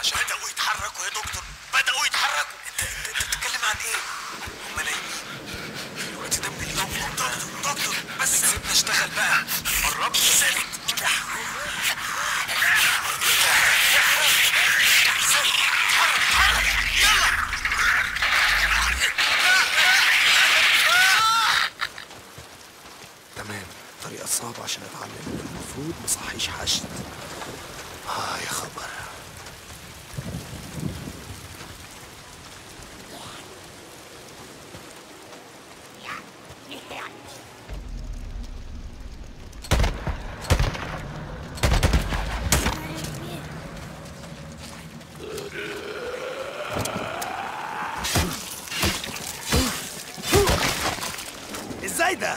عشان بدأوا يتحركوا يا دكتور بدأوا يتحركوا انت بتتكلم عن ايه؟ هم نايمين الوقت ده من اليوم دكتور دكتور بس سيبنا اشتغل بقى قربت تمام طريقة صعبة عشان اتعلم المفروض مصحيش حشد اه يا خبر ازاي ده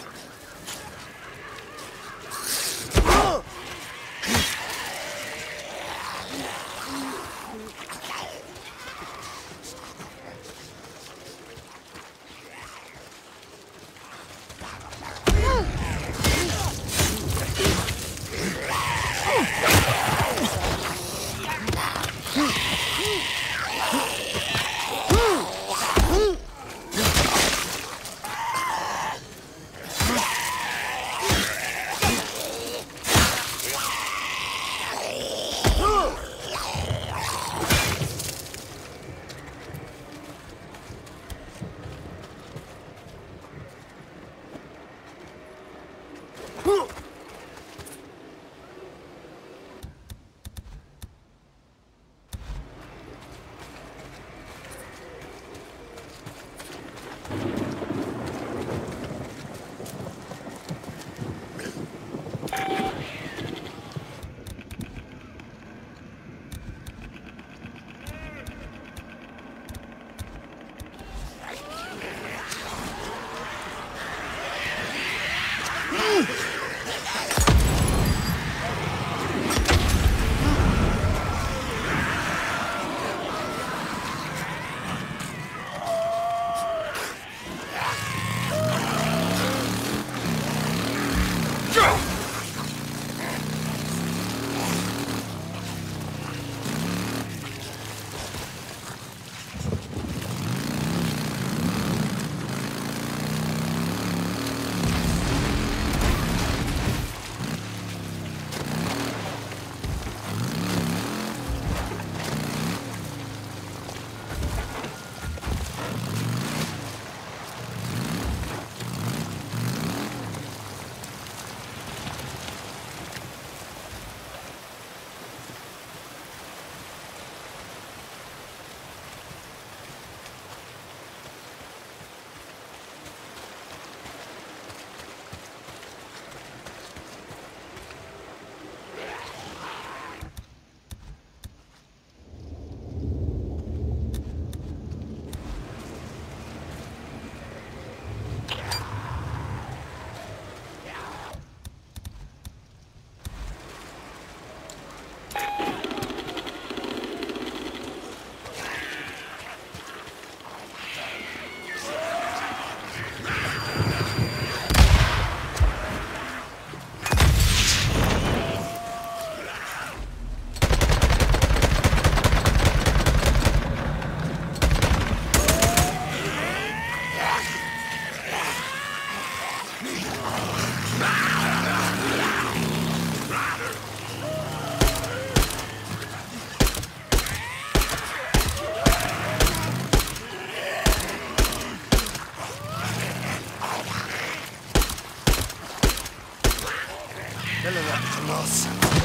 لا لا لا خلاص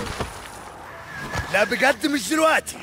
لا بجد مش دلوقتي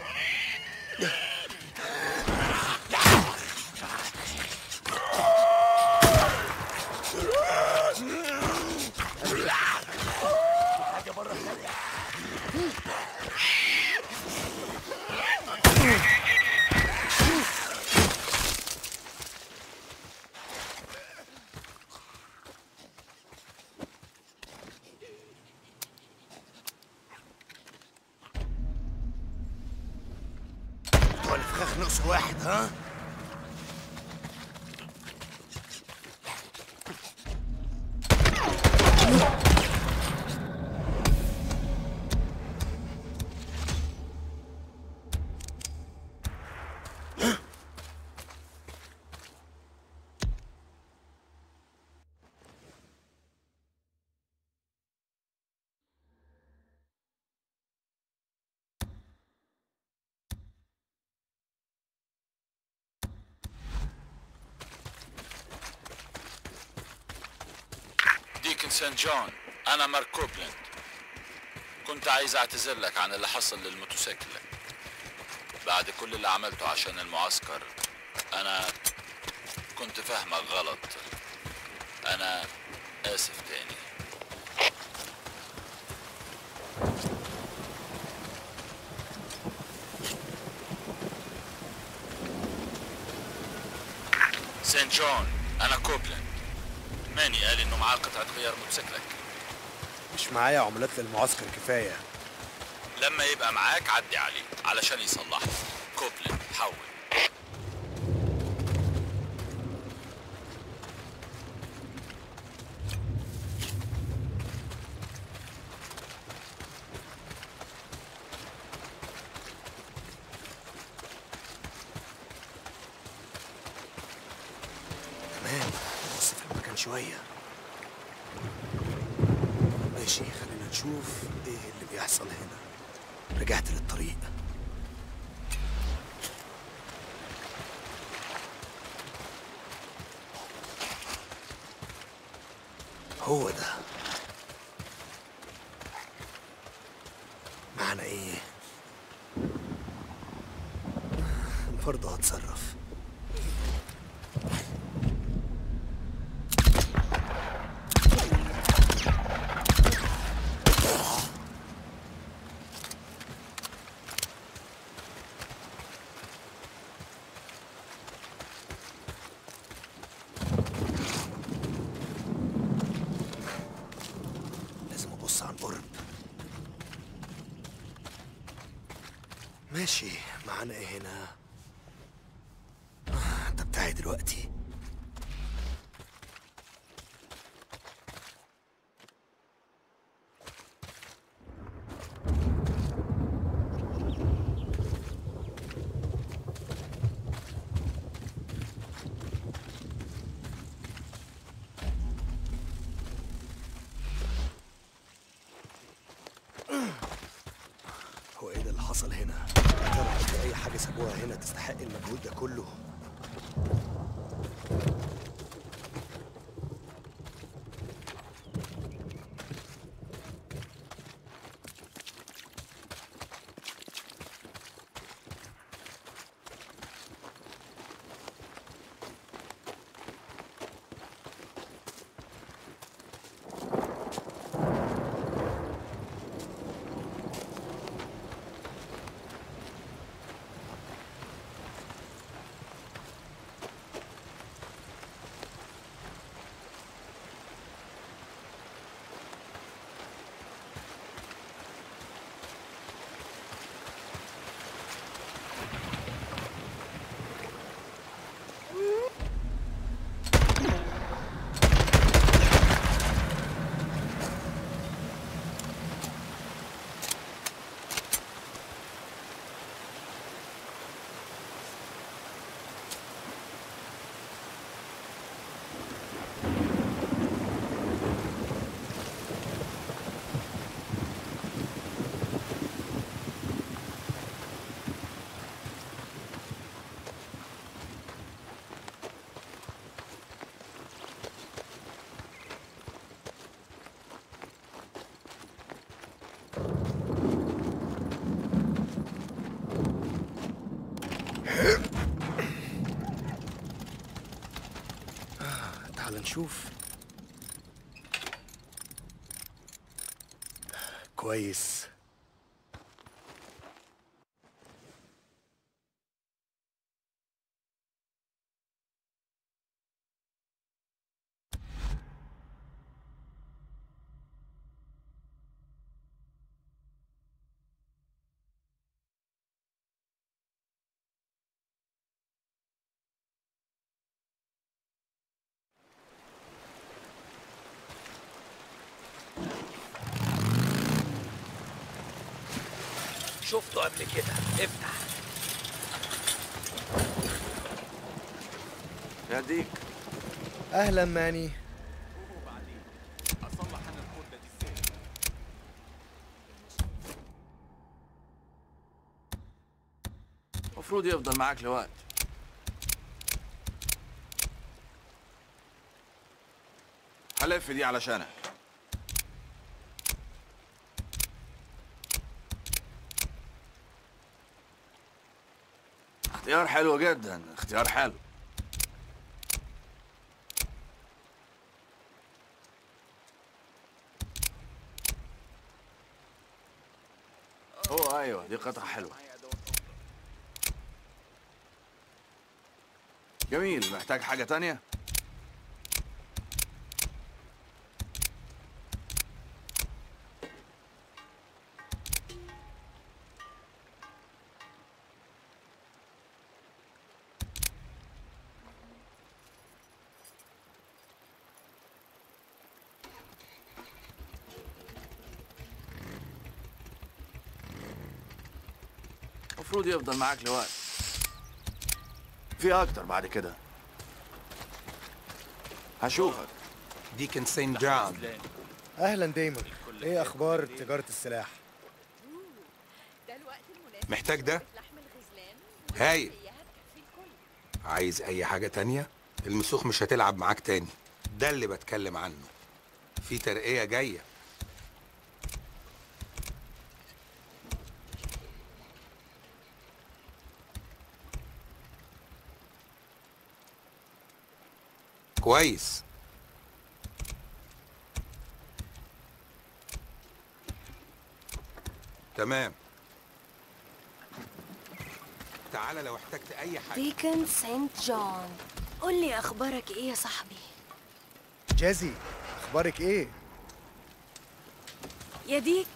بتوع الفخاخ نقص واحد ها سان جون انا مارك كوبلند كنت عايز اعتذر لك عن اللي حصل للموتوسيكل بعد كل اللي عملته عشان المعسكر انا كنت فاهمك غلط انا اسف تاني سان جون انا كوبلند ماني قال انه معاه قطعة غيار موتوسيكلك مش معايا عملات للمعسكر كفايه لما يبقى معاك عدي عليه علشان يصلحه كوبلند حول تمام بص في المكان شوية ماشي خلينا نشوف ايه اللي بيحصل هنا رجعت للطريق هو ده معنى ايه برضه هتصرف لازم ابص عن قرب ماشي معانا ايه هنا آه، ده بتاعي دلوقتي هو ايه ده اللي حصل هنا؟ يا ترى في اي حاجه سابوها هنا تستحق المجهود ده كله؟ تعال نشوف كويس شفته قبل كده افتح يهديك اهلا ماني المفروض يفضل معاك لوقت هلف دي علشانك اختيار حلو جدا اختيار حلو اوه ايوه دي قطعة حلوة جميل محتاج حاجة تانية؟ المفروض يفضل معاك لوقت في اكتر بعد كده هشوفك ديكن سين جون اهلا دايما ايه اخبار تجاره السلاح ده الوقت المناسب محتاج ده؟ لحم الغزلان هايل والحلويات تكفي الكل عايز اي حاجة تانية المسوخ مش هتلعب معاك تاني ده اللي بتكلم عنه في ترقية جاية كويس تمام تعالى لو احتجت اي حاجة ديكن سانت جون قول لي اخبارك ايه يا صاحبي جازي اخبارك ايه يا ديك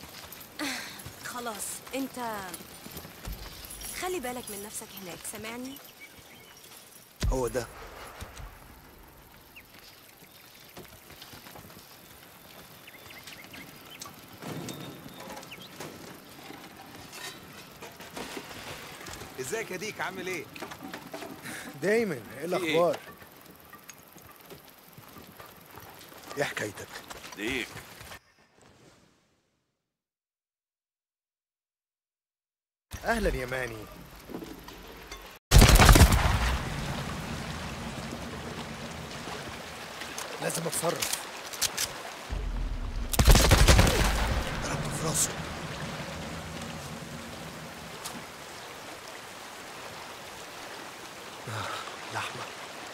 خلاص انت خلي بالك من نفسك هناك سامعني هو ده ازيك يا ديك عامل ايه دايما ايه إيه؟ الاخبار ايه حكايتك ديك اهلا يا ماني لازم اتصرف ضربته في راسه آه، لحمة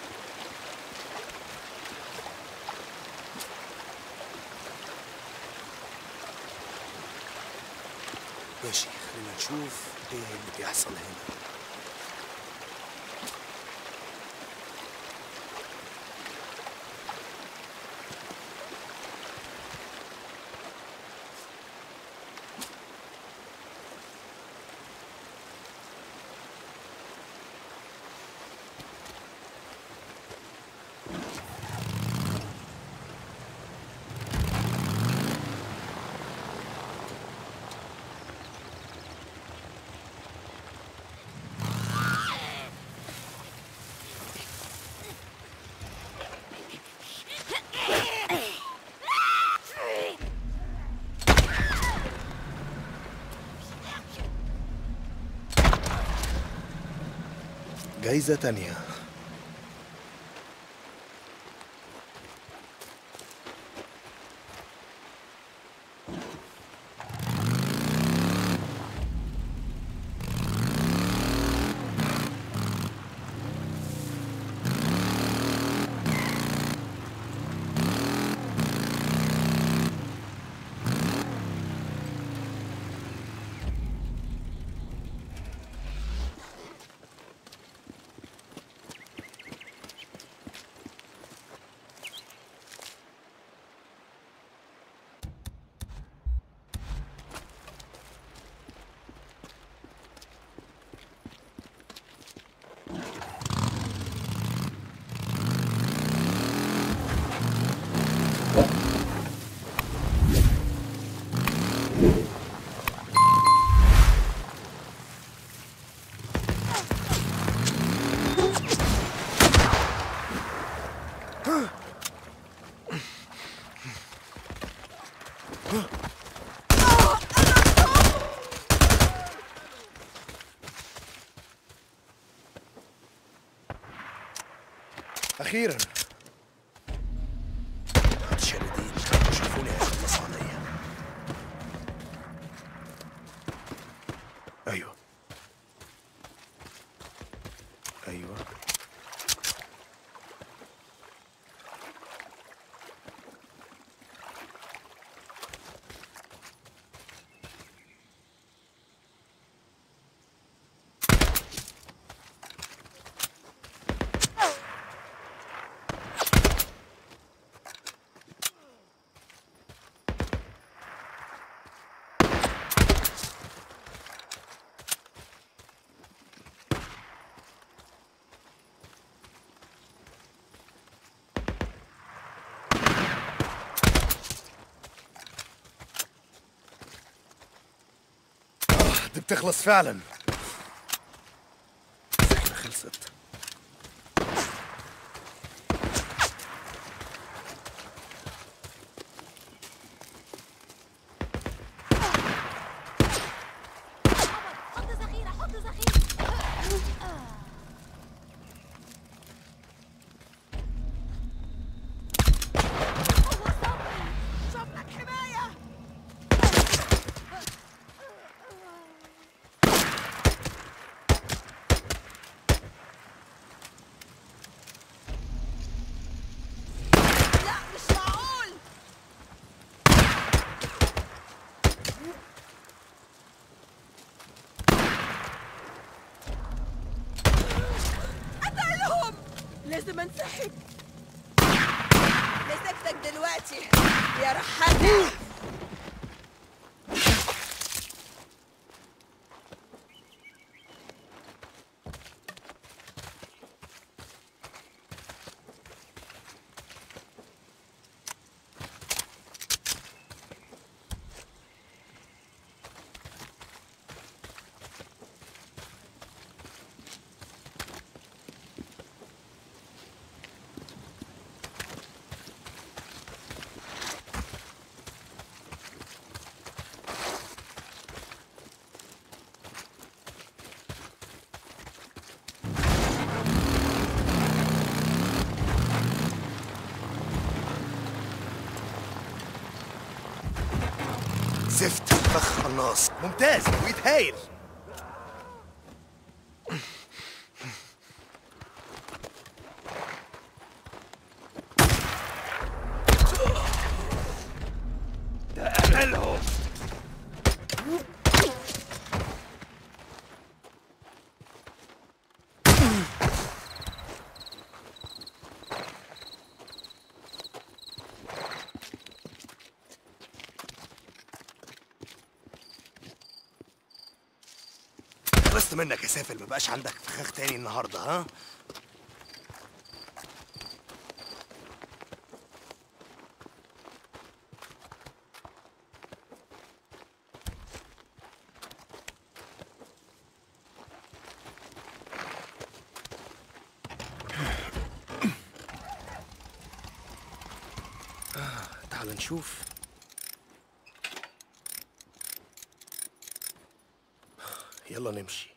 ماشي خلينا نشوف ايه اللي بيحصل هنا جايزة تانية اخيرا متشردين شافوني هيخلصوا عليا ايوه تخلص فعلا الذكرى خلصت حط ذخيرة حط ذخيرة هو صبري شوف لك حماية لا مش معقول قتلهم لازم انسحب مسكتك دلوقتي يا رحالة زفت فخ قناص ممتاز ويتهايل ده قتلهم خلصت منك يا سافل مبقاش عندك فخاخ تاني النهارده ها آه، تعال نشوف يلا نمشي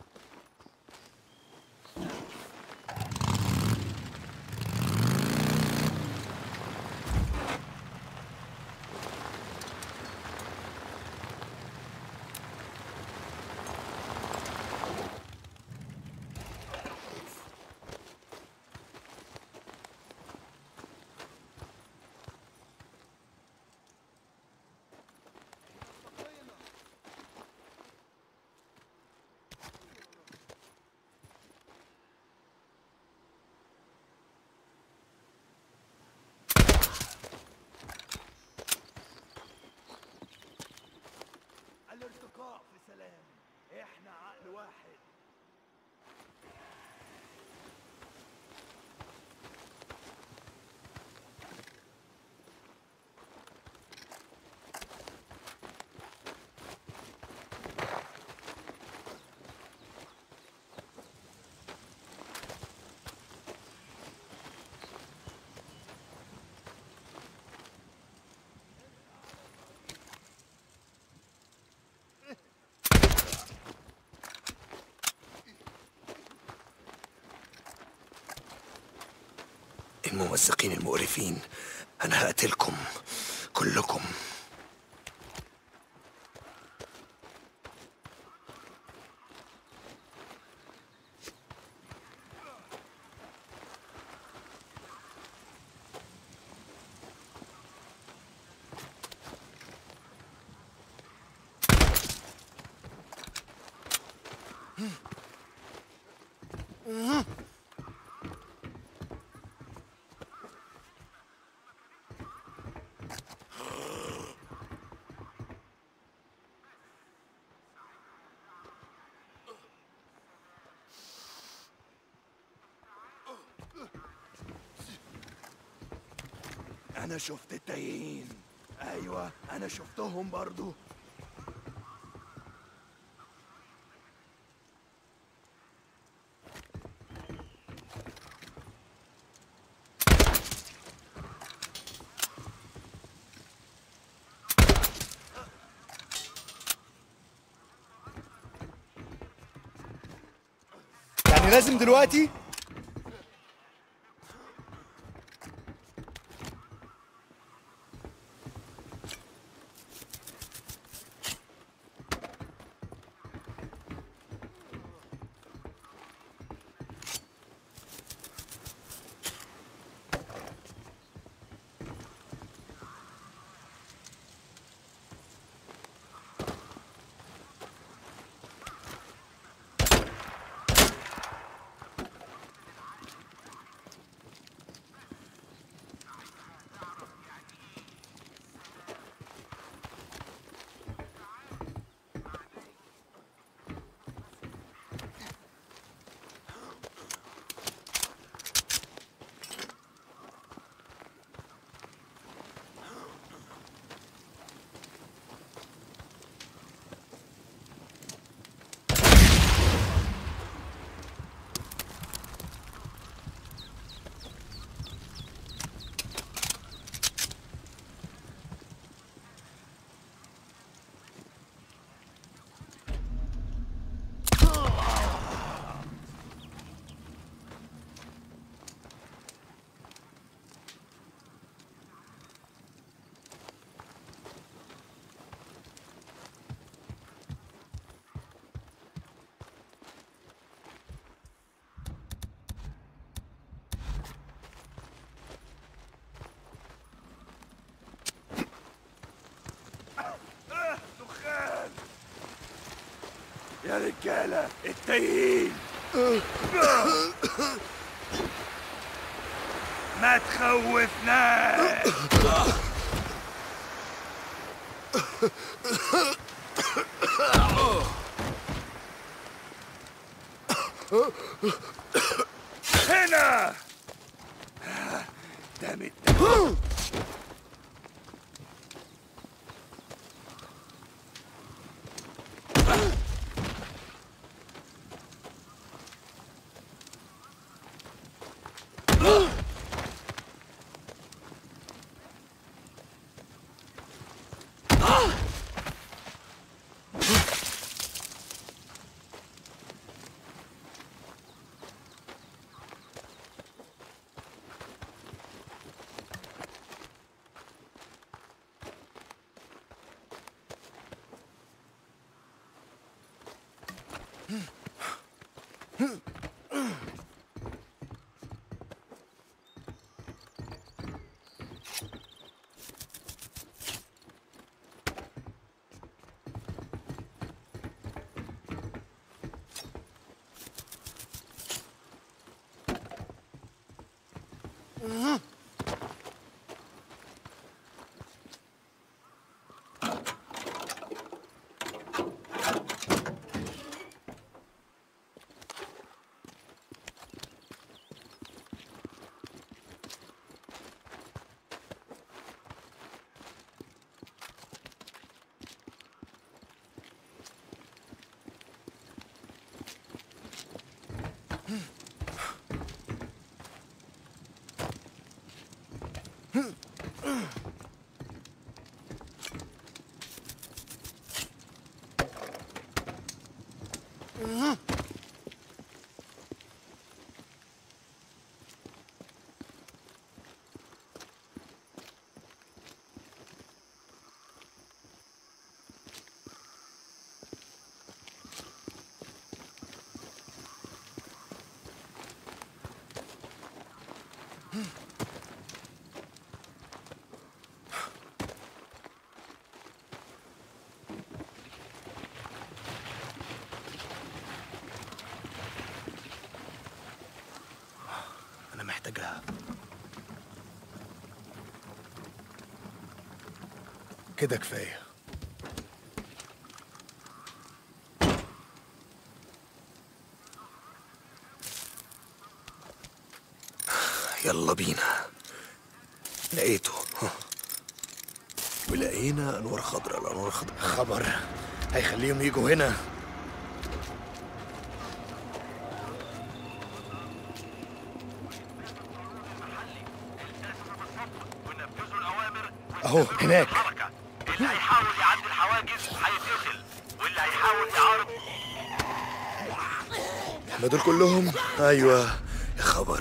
الارتقاء في سلام احنا عقل واحد الممزقين المقرفين انا هقتلكم كلكم انا شفت التايهين ايوه انا شفتهم برضو لازم دلوقتي يا رجالة التايهين ما تخوفناش هنا دم الدم انا محتاجها كده كفايه يلا بينا لقيته ولقينا انوار خضراء الانوار الخضراء خبر هيخليهم يجوا هنا اهو هناك اللي هيحاول يعدي الحواجز هيتقتل واللي هيحاول يعارض ما دول كلهم ايوه يا خبر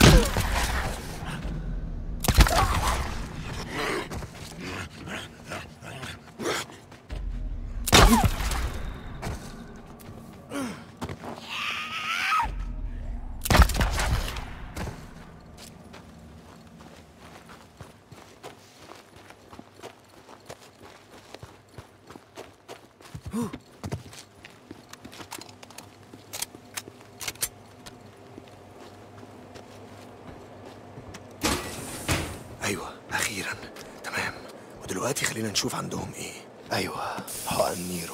ايوه اخيرا تمام ودلوقتي خلينا نشوف عندهم ايه ايوه حقن نيرو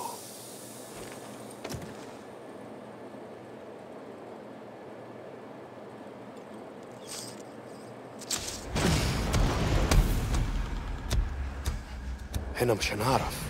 هنا مش هنعرف